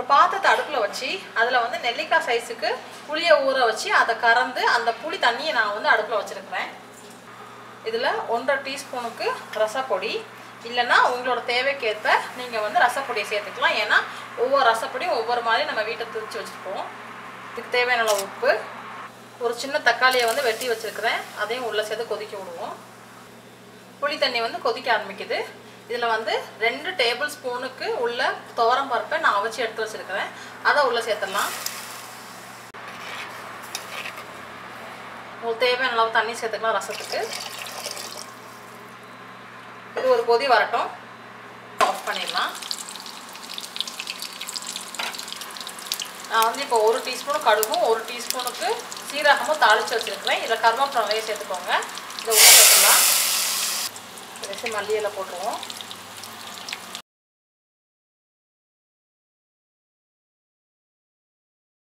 பாத்திரத்தை அடுப்பில் வச்சு அதில் வந்து நெல்லிக்காய் சைஸுக்கு புளியை ஊற வச்சு அதை கறந்து அந்த புளி தண்ணியை நான் வந்து அடுப்பில் வச்சுருக்கிறேன் இதில் ஒன்றரை டீஸ்பூனுக்கு ரசப்பொடி இல்லைன்னா உங்களோட தேவைக்கேற்ப நீங்கள் வந்து ரசப்பொடியை சேர்த்துக்கலாம் ஏன்னா ஒவ்வொரு ரசப்பொடியும் ஒவ்வொரு மாதிரி நம்ம வீட்டை திரிச்சு வச்சுருப்போம் இதுக்கு தேவையான அளவு உப்பு ஒரு சின்ன தக்காளியை வந்து வெட்டி வச்சுருக்கிறேன் அதையும் உள்ளே சேர்த்து கொதிக்க விடுவோம் புளி தண்ணி வந்து கொதிக்க ஆரம்பிக்குது இதில் வந்து ரெண்டு டேபிள் ஸ்பூனுக்கு உள்ள துவரம் பருப்பை நான் அவிச்சு எடுத்து வச்சுருக்கிறேன் அதை உள்ளே சேர்த்துடலாம் உங்களுக்கு தேவையான அளவு தண்ணி சேர்த்துக்கலாம் ரசத்துக்கு இது ஒரு கொதி வரட்டும் ஆஃப் பண்ணிடலாம் நான் வந்து இப்போ ஒரு டீஸ்பூன் கடுகும் ஒரு டீஸ்பூனுக்கு சீரகமும் தாளித்து வச்சுருக்கிறேன் இதில் கருவேப்பிலை நிறைய சேர்த்துக்கோங்க இதை உள்ள சேர்த்துக்கலாம் கடைசி மல்லி இலை போட்டுருவோம்